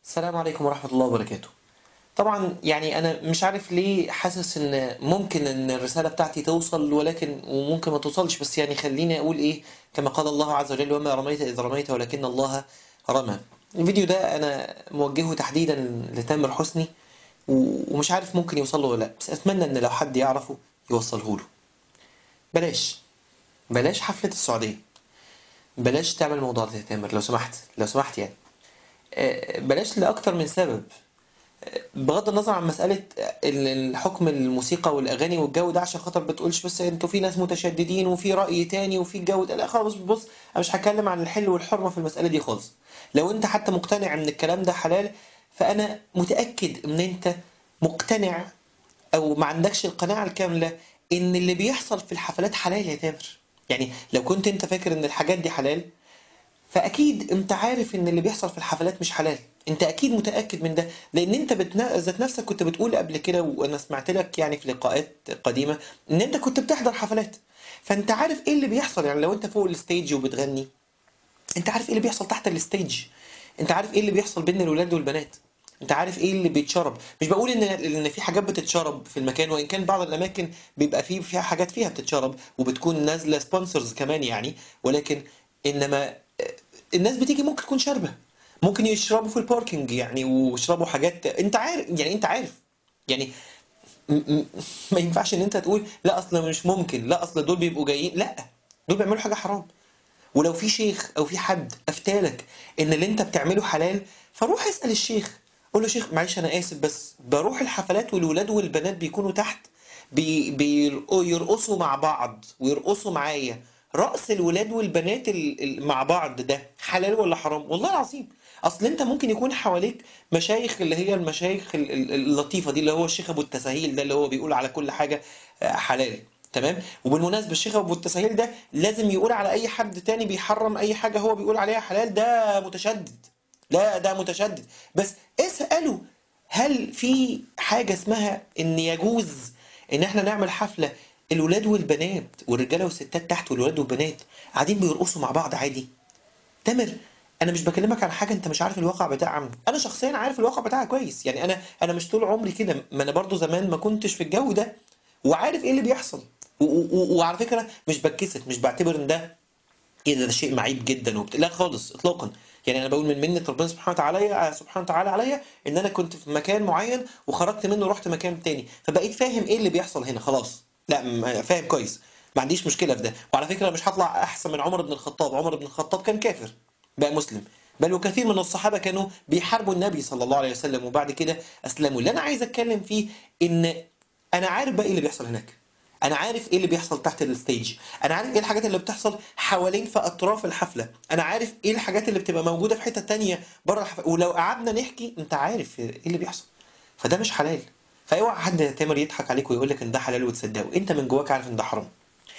السلام عليكم ورحمة الله وبركاته طبعا يعني أنا مش عارف ليه حاسس إن ممكن إن الرسالة بتاعتي توصل ولكن وممكن ما توصلش بس يعني خليني أقول إيه كما قال الله عز وجل وما رميت إذ رميت ولكن الله رمى الفيديو ده أنا موجهه تحديدا لتامر حسني و- ومش عارف ممكن يوصل له ولا لا بس أتمنى إن لو حد يعرفه يوصله له بلاش بلاش حفلة السعودية بلاش تعمل الموضوع ده يا تامر لو سمحت لو سمحت يعني آه، بلاش لأكتر من سبب بغض النظر عن مسألة ال- الحكم الموسيقى والأغاني والجو ده عشان خاطر بتقولش بس انتوا في ناس متشددين وفي رأي تاني وفي الجو ده لا خلاص بص أنا مش هتكلم عن الحل والحرمة في المسألة دي خالص لو أنت حتى مقتنع إن الكلام ده حلال فأنا متأكد إن أنت مقتنع أو ما عندكش القناعة الكاملة إن اللي بيحصل في الحفلات حلال يا تامر يعني لو كنت أنت فاكر إن الحاجات دي حلال فاكيد انت عارف ان اللي بيحصل في الحفلات مش حلال انت اكيد متاكد من ده لان انت بتنا... ذات نفسك كنت بتقول قبل كده وانا سمعت لك يعني في لقاءات قديمه ان انت كنت بتحضر حفلات فانت عارف ايه اللي بيحصل يعني لو انت فوق الستيج وبتغني انت عارف ايه اللي بيحصل تحت الستيج انت عارف ايه اللي بيحصل بين الولاد والبنات انت عارف ايه اللي بيتشرب مش بقول ان ان في حاجات بتتشرب في المكان وان كان بعض الاماكن بيبقى فيه فيها حاجات فيها بتتشرب وبتكون نازله سبونسرز كمان يعني ولكن انما آه، الناس بتيجي ممكن تكون شاربه ممكن يشربوا في الباركينج يعني ويشربوا حاجات انت عارف يعني انت عارف يعني م- م- ما ينفعش ان انت تقول لا اصل مش ممكن لا اصل دول بيبقوا جايين لا دول بيعملوا حاجه حرام ولو في شيخ او في حد افتالك ان اللي انت بتعمله حلال فروح اسال الشيخ قول له شيخ معلش انا اسف بس بروح الحفلات والولاد والبنات بيكونوا تحت بي بيرقوا- يرقصوا مع بعض ويرقصوا معايا رقص الولاد والبنات ال- ال- مع بعض ده حلال ولا حرام والله العظيم اصل انت ممكن يكون حواليك مشايخ اللي هي المشايخ ال- ال- اللطيفه دي اللي هو الشيخ ابو التساهيل ده اللي هو بيقول على كل حاجه آه، حلال تمام وبالمناسبه الشيخ ابو التساهيل ده لازم يقول على اي حد تاني بيحرم اي حاجه هو بيقول عليها حلال ده متشدد لا ده متشدد بس اساله هل في حاجه اسمها ان يجوز ان احنا نعمل حفله الولاد والبنات والرجاله والستات تحت والولاد والبنات قاعدين بيرقصوا مع بعض عادي تامر انا مش بكلمك عن حاجه انت مش عارف الواقع بتاعها انا شخصيا عارف الواقع بتاعها كويس يعني انا انا مش طول عمري كده ما انا برضو زمان ما كنتش في الجو ده وعارف ايه اللي بيحصل و- و- و- وعلى فكره مش بتكسف مش بعتبر ان ده ايه ده, ده شيء معيب جدا وبت... لا خالص اطلاقا يعني انا بقول من منة ربنا سبحانه وتعالى سبحانه وتعالى عليا ان انا كنت في مكان معين وخرجت منه ورحت مكان تاني فبقيت فاهم ايه اللي بيحصل هنا خلاص لا م- فاهم كويس ما عنديش مشكله في ده وعلى فكره مش هطلع احسن من عمر بن الخطاب عمر بن الخطاب كان كافر بقى مسلم بل وكثير من الصحابه كانوا بيحاربوا النبي صلى الله عليه وسلم وبعد كده اسلموا اللي انا عايز اتكلم فيه ان انا عارف بقى ايه اللي بيحصل هناك انا عارف ايه اللي بيحصل تحت الستيج انا عارف ايه الحاجات اللي بتحصل حوالين في اطراف الحفله انا عارف ايه الحاجات اللي بتبقى موجوده في حته تانية بره الحفله ولو قعدنا نحكي انت عارف ايه اللي بيحصل فده مش حلال فاوعى حد يا تامر يضحك عليك ويقول لك ان ده حلال وتصدقه انت من جواك عارف ان ده حرام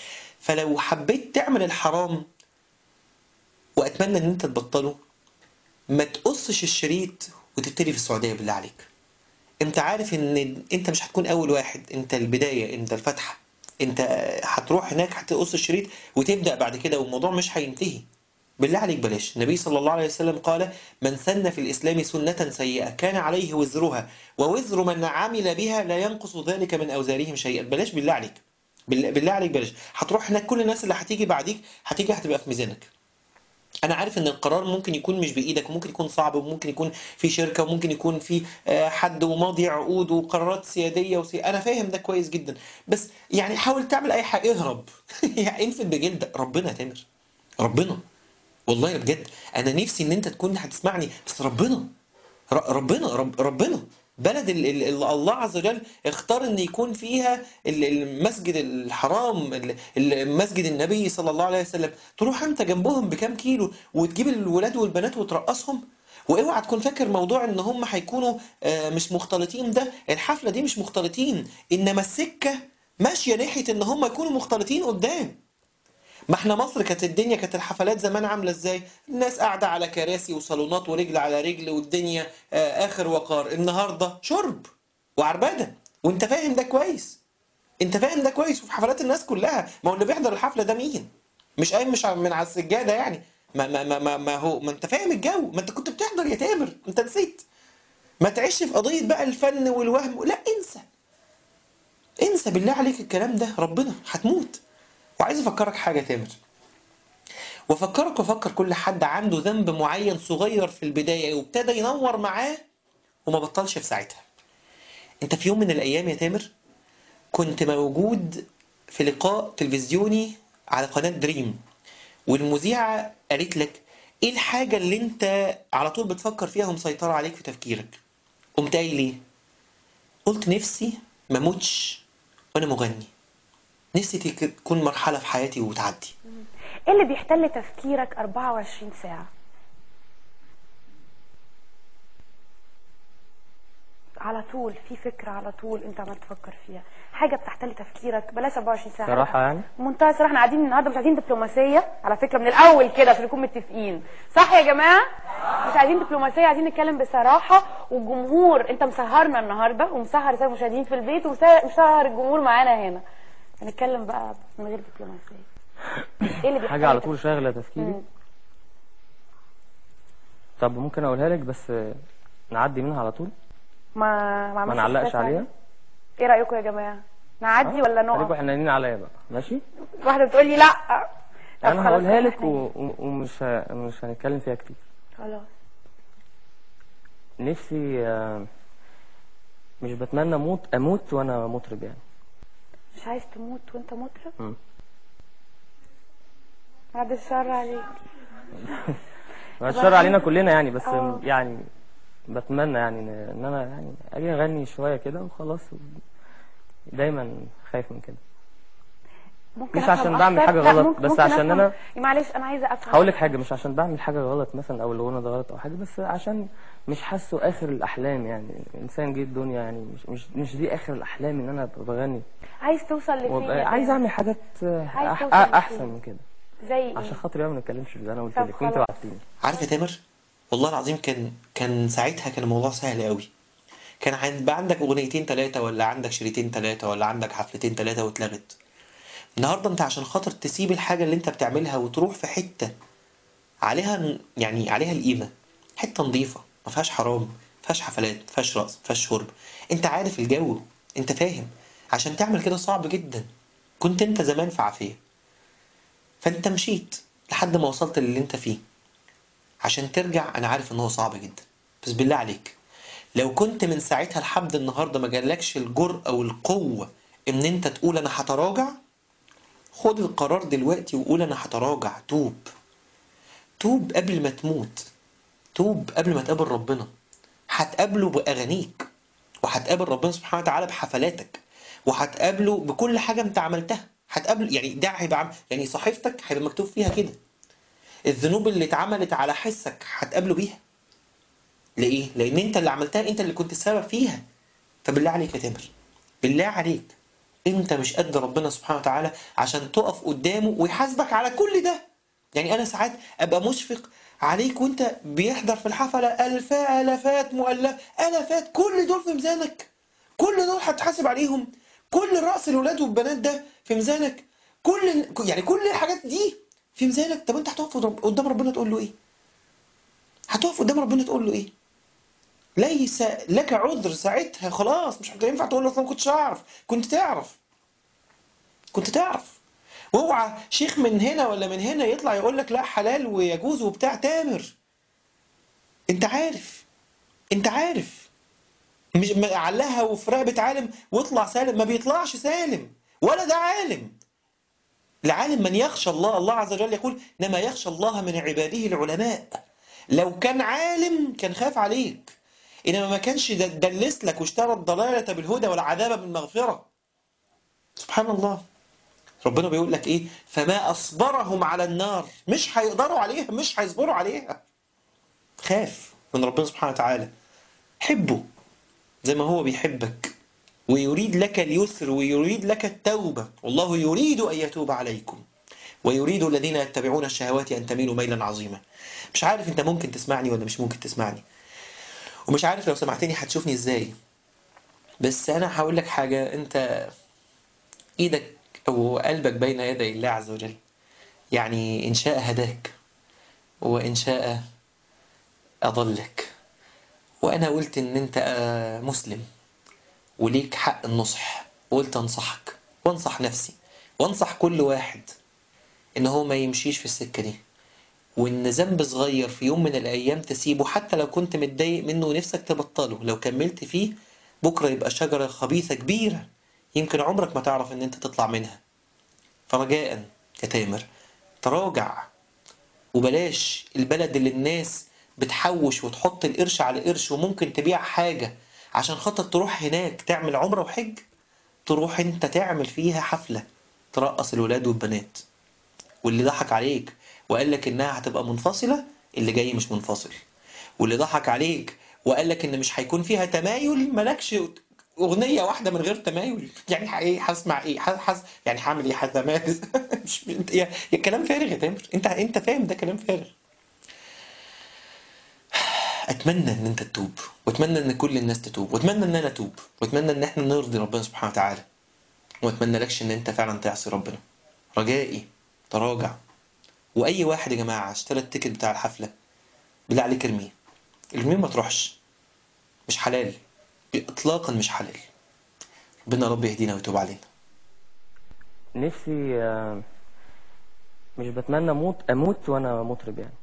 فلو حبيت تعمل الحرام واتمنى ان انت تبطله ما تقصش الشريط وتبتدي في السعوديه بالله عليك انت عارف ان انت مش هتكون اول واحد انت البدايه انت الفتحه انت هتروح هناك هتقص الشريط وتبدا بعد كده والموضوع مش هينتهي بالله عليك بلاش النبي صلى الله عليه وسلم قال من سن في الاسلام سنه سيئه كان عليه وزرها ووزر من عمل بها لا ينقص ذلك من اوزارهم شيئا بلاش بالله عليك بالله بالله عليك بلاش هتروح هناك كل الناس اللي هتيجي بعديك هتيجي هتبقى في ميزانك انا عارف ان القرار ممكن يكون مش بايدك وممكن يكون صعب وممكن يكون في شركه وممكن يكون في آه، حد وماضي عقود وقرارات سياديه وسي... انا فاهم ده كويس جدا بس يعني حاول تعمل اي حاجه اهرب يعني انفد بجلدك ربنا يا تامر ربنا والله بجد انا نفسي ان انت تكون هتسمعني بس ربنا ر- ربنا رب ربنا بلد ال- ال- ال- الله عز وجل اختار ان يكون فيها ال- المسجد الحرام ال- ال- مسجد النبي صلى الله عليه وسلم تروح انت جنبهم بكام كيلو وتجيب الولاد والبنات وترقصهم واوعى تكون فاكر موضوع ان هم هيكونوا آه، مش مختلطين ده الحفله دي مش مختلطين انما السكه ماشيه ناحيه ان هم يكونوا مختلطين قدام ما احنا مصر كانت الدنيا كانت الحفلات زمان عامله ازاي؟ الناس قاعده على كراسي وصالونات ورجل على رجل والدنيا آه اخر وقار، النهارده شرب وعربده وانت فاهم ده كويس. انت فاهم ده كويس وفي حفلات الناس كلها، ما هو اللي بيحضر الحفله ده مين؟ مش قايم مش ع- من على السجاده يعني، ما ما ما ما, ما هو ما انت فاهم الجو، ما انت كنت بتحضر يا تامر، انت نسيت. ما تعيش في قضية بقى الفن والوهم لا انسى انسى بالله عليك الكلام ده ربنا هتموت وعايز افكرك حاجة تامر وافكرك وافكر كل حد عنده ذنب معين صغير في البداية وابتدى ينور معاه وما بطلش في ساعتها انت في يوم من الايام يا تامر كنت موجود في لقاء تلفزيوني على قناة دريم والمذيعة قالت لك ايه الحاجة اللي انت على طول بتفكر فيها ومسيطرة عليك في تفكيرك قمت قايل ايه قلت نفسي ما اموتش وانا مغني نفسي تك- تكون مرحلة في حياتي وتعدي ايه اللي بيحتل تفكيرك 24 ساعة على طول في فكرة على طول انت عمال تفكر فيها حاجة بتحتل تفكيرك بلاش 24 ساعة صراحة يعني منتهى الصراحة احنا قاعدين النهارده مش عايزين دبلوماسية على فكرة من الأول كده عشان نكون متفقين صح يا جماعة؟ مش عايزين دبلوماسية عايزين نتكلم بصراحة والجمهور انت مسهرنا النهارده ومسهر السادة المشاهدين في البيت ومسهر الجمهور معانا هنا هنتكلم بقى من غير دبلوماسية ايه اللي بيحتل حاجة على طول شاغلة تفكيري مم. طب ممكن اقولها لك بس نعدي منها على طول ما ما, ما عملتش نعلقش stress عليها ايه رايكم يا جماعه نعدي ولا خليكوا نقف حنانين عليا بقى ماشي واحده بتقول لي لا طب انا خلاص هقولها احنا لك و... اتنين. و... ومش ه... مش هنتكلم فيها كتير خلاص نفسي آه، مش بتمنى اموت اموت وانا مطرب يعني مش عايز تموت وانت مطرب مم. بعد الشر عليك ما الشر علينا كلنا يعني بس آه. يعني بتمنى يعني ان إن انا يعني اجي اغني شويه كده وخلاص دايما خايف من كده ممكن مش أفهم عشان بعمل أكتر؟ حاجة لا، غلط، ممكن- بس ممكن عشان أفهم. أنا- معلش انا عايزه افهم هقول لك حاجه مش عشان بعمل حاجه غلط مثلا او الغنى ده غلط او حاجه بس عشان مش حاسه اخر الاحلام يعني انسان جه الدنيا يعني مش مش مش دي اخر الاحلام ان انا ابقى بغني عايز توصل لفين وابقى يا عايز تامر؟ اعمل حاجات عايز أح توصل لفين؟ احسن من كده زي ايه عشان خاطر ما نتكلمش في ده انا قلت طب لك وانت خلاص. وعدتيني عارف يا تامر والله العظيم كان كان ساعتها كان الموضوع سهل قوي كان هيبقى عندك اغنيتين ثلاثه ولا عندك شريطين ثلاثه ولا عندك حفلتين ثلاثه واتلغت النهارده انت عشان خاطر تسيب الحاجه اللي انت بتعملها وتروح في حته عليها ن- يعني عليها القيمه حته نظيفه ما فيهاش حرام ما فيهاش حفلات ما فيهاش رقص ما فيهاش شرب انت عارف الجو انت فاهم عشان تعمل كده صعب جدا كنت انت زمان في عافيه فانت مشيت لحد ما وصلت للي انت فيه عشان ترجع انا عارف ان هو صعب جدا بس بالله عليك لو كنت من ساعتها لحد النهارده ما جالكش الجرأة والقوة ان انت تقول انا هتراجع خد القرار دلوقتي وقول انا هتراجع توب توب قبل ما تموت توب قبل ما تقابل ربنا هتقابله باغانيك وهتقابل ربنا سبحانه وتعالى بحفلاتك وهتقابله بكل حاجه انت عملتها هتقابل يعني ده هيبقى عم- يعني صحيفتك هيبقى مكتوب فيها كده الذنوب اللي اتعملت على حسك هتقابله بيها لإيه؟ لأن أنت اللي عملتها أنت اللي كنت السبب فيها فبالله عليك يا تامر بالله عليك أنت مش قد ربنا سبحانه وتعالى عشان تقف قدامه ويحاسبك على كل ده يعني أنا ساعات أبقى مشفق عليك وأنت بيحضر في الحفلة ألف آلافات مؤلف آلافات كل دول في ميزانك كل دول هتحاسب عليهم كل رأس الولاد والبنات ده في ميزانك كل يعني كل الحاجات دي في ميزانك طب انت هتقف قدام ربنا تقول له ايه؟ هتقف قدام ربنا تقول له ايه؟ ليس لك عذر ساعتها خلاص مش هينفع تقول له اصلا ما كنتش اعرف كنت تعرف كنت تعرف واوعى شيخ من هنا ولا من هنا يطلع يقول لك لا حلال ويجوز وبتاع تامر انت عارف انت عارف مش ما- علها وفي رقبة عالم واطلع سالم ما بيطلعش سالم ولا ده عالم العالم من يخشى الله الله عز وجل يقول انما يخشى الله من عباده العلماء لو كان عالم كان خاف عليك انما ما كانش د- دلس لك واشترى الضلاله بالهدى والعذاب بالمغفره سبحان الله ربنا بيقول لك ايه فما اصبرهم على النار مش هيقدروا عليها مش هيصبروا عليها خاف من ربنا سبحانه وتعالى حبه زي ما هو بيحبك ويريد لك اليسر ويريد لك التوبة والله يريد أن يتوب عليكم ويريد الذين يتبعون الشهوات أن تميلوا ميلا عظيما مش عارف أنت ممكن تسمعني ولا مش ممكن تسمعني ومش عارف لو سمعتني هتشوفني إزاي بس أنا هقول لك حاجة أنت إيدك أو قلبك بين يدي الله عز وجل يعني إن شاء هداك وإن شاء أضلك وانا قلت ان انت آه، مسلم وليك حق النصح وقلت انصحك وانصح نفسي وانصح كل واحد ان هو ما يمشيش في السكة دي وان ذنب صغير في يوم من الايام تسيبه حتى لو كنت متضايق منه ونفسك تبطله لو كملت فيه بكرة يبقى شجرة خبيثة كبيرة يمكن عمرك ما تعرف ان انت تطلع منها فرجاء يا تامر تراجع وبلاش البلد اللي الناس بتحوش وتحط القرش على قرش وممكن تبيع حاجة عشان خاطر تروح هناك تعمل عمرة وحج تروح انت تعمل فيها حفلة ترقص الولاد والبنات واللي ضحك عليك وقال لك انها هتبقى منفصلة اللي جاي مش منفصل واللي ضحك عليك وقال لك ان مش هيكون فيها تمايل مالكش اغنية واحدة من غير تمايل يعني ح- ايه هسمع ايه ح- حس يعني هعمل ايه هتمايل مش انت يا يا كلام فارغ يا تامر انت انت فاهم ده كلام فارغ اتمنى ان انت تتوب واتمنى ان كل الناس تتوب واتمنى ان انا اتوب واتمنى ان احنا نرضي ربنا سبحانه وتعالى واتمنى لكش ان انت فعلا تعصي ربنا رجائي تراجع واي واحد يا جماعه اشترى التيكت بتاع الحفله بالله عليك ارميه ارميه ما تروحش مش حلال اطلاقا مش حلال ربنا يا رب يهدينا ويتوب علينا نفسي آه، مش بتمنى اموت اموت وانا مطرب يعني